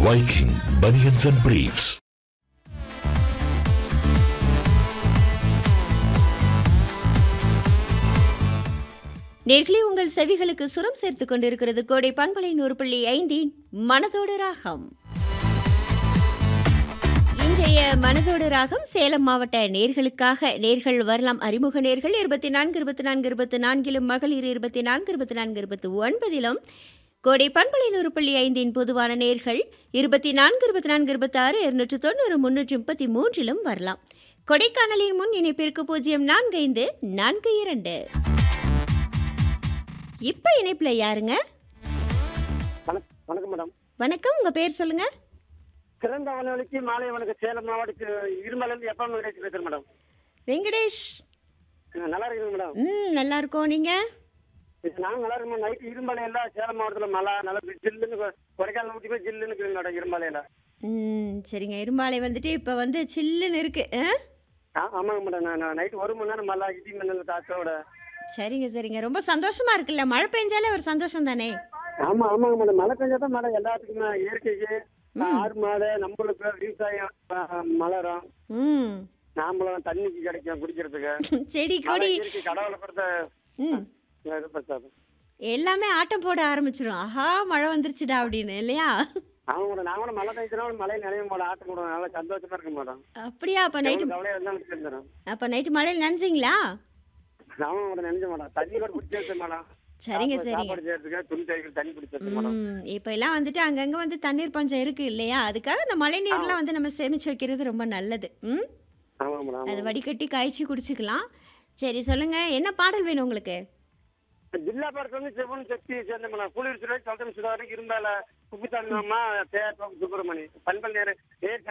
Viking Bunions and Briefs. நேர்களே உங்கள் செவிகளுக்கு சுரம் சேர்த்துக் கொண்டிருக்கிறது கோடை பண்பலை நூறு புள்ளி ஐந்தின் மனதோடு ராகம் இன்றைய மனதோடு ராகம் சேலம் மாவட்ட நேர்களுக்காக நேர்கள் வரலாம் அறிமுக நேர்கள் இருபத்தி நான்கு இருபத்தி நான்கு இருபத்தி நான்கிலும் மகளிர் இருபத்தி நான்கு இருபத்தி நான்கு இருபத்தி ஒன்பதிலும் கோடை பண்பலை நூறு புள்ளி ஐந்தின் பொதுவான நேர்கள் இருபத்தி நான்கு இருபத்தி நான்கு இருபத்தி ஆறு இருநூற்று தொண்ணூறு முன்னூற்றி முப்பத்தி மூன்றிலும் வரலாம் கொடைக்கானலின் முன் இணைப்பிற்கு பூஜ்ஜியம் நான்கு ஐந்து நான்கு இரண்டு இப்ப இணைப்புல யாருங்க வணக்- வணக்கம் மேடம் வணக்கம் உங்க பேர் சொல்லுங்க சிறந்த வானொலிக்கு மாலை வணக்கம் சேலம் மாவட்டத்து இருமலேருந்து எப்போ நிகழ்ச்சி பேசுறேன் மேடம் வெங்கடேஷ் அஹ் நல்லா இருக்குங்க மேடம் ம் நல்லா இருக்கோம் நீங்க இது நாங்கள் நல்லா இருக்கோம் நைட்டு இருமலையில் சேலம் மாவட்டத்தில் மழை நல்லா ஜில்லுன்னு கொ- கொடைக்கானல் ஊற்றி போய் ஜில்லுன்னு இருக்குது மேடம் இருமலையில் ம் சரிங்க இரும்பாலை வந்துட்டு இப்போ வந்து சில்லுன்னு இருக்கு ஆ? ஆ ஆமாங்க மேடம் நான் நான் நைட்டு ஒரு மணி நேரம் மழை இடி மின்னல் காற்றோட சரிங்க சரிங்க ரொம்ப சந்தோஷமா இருக்குல்ல மழை பெஞ்சாலே ஒரு சந்தோஷம் தானே ஆமாம் ஆமாங்க மேடம் மழை பெஞ்சா தான் மேடம் எல்லாத்துக்குமே இயற்கைக்கு ஆறு மாடு நம்மளுக்கு விவசாயம் அஹ், மலரும் ம் நாமளும் தண்ணிக்கு கிடைக்கும் குடிக்கிறதுக்கு செடி மழை கொடி இயற்கை கடவுளை கொடுத்த ம் இது பிரசாதம் எல்லாமே ஆட்டம் போட ஆரம்பிச்சிரும் ஆஹா மழை வந்துருச்சுடா அப்படின்னு இல்லையா அவங்க கூட நான் கூட மழை பெய்ஞ்சுனா மழையில் நினைவு மேடம் ஆட்டம் கூட நல்லா சந்தோஷமா இருக்கு மேடம் அப்படியா அப்போ நைட்டு எவ்வளவு கவலையா இருந்தாலும் தெரிஞ்சிடும் அப்போ நைட்டு மழையில் நனைஞ்சிங்களா நான் கூட நினைஞ்ச மேடம் தண்ணி கூட பிடிச்சி வச்சு மேடம் சரிங்க சாப்பாடு- சரிங்க சாப்பாடு செய்யறதுக்கு துணி தைக்கிறது தண்ணி பிடிச்சி வச்சு மேடம் ம் இப்போ எல்லாம் வந்துட்டு அங்கங்கே வந்து தண்ணீர் பஞ்சம் இருக்கு இல்லையா அதுக்காக இந்த மழை நீர்லாம் வந்து நம்ம சேமிச்சு வைக்கிறது ரொம்ப நல்லது ம் ஆமா மேடம் அது வடிகட்டி காய்ச்சி குடிச்சுக்கலாம் சரி சொல்லுங்க என்ன பாடல் வேணும் உங்களுக்கு ஜில்லா பாடத்துல வந்து செவன் சக்தி சேர்ந்த மேடம் குளிர் சுரை சல்தன் சுதாரி இருந்தால குப்பித்தாண்டி மாமா தேர் சுப்பிரமணி பண்பல் நேரு நேர்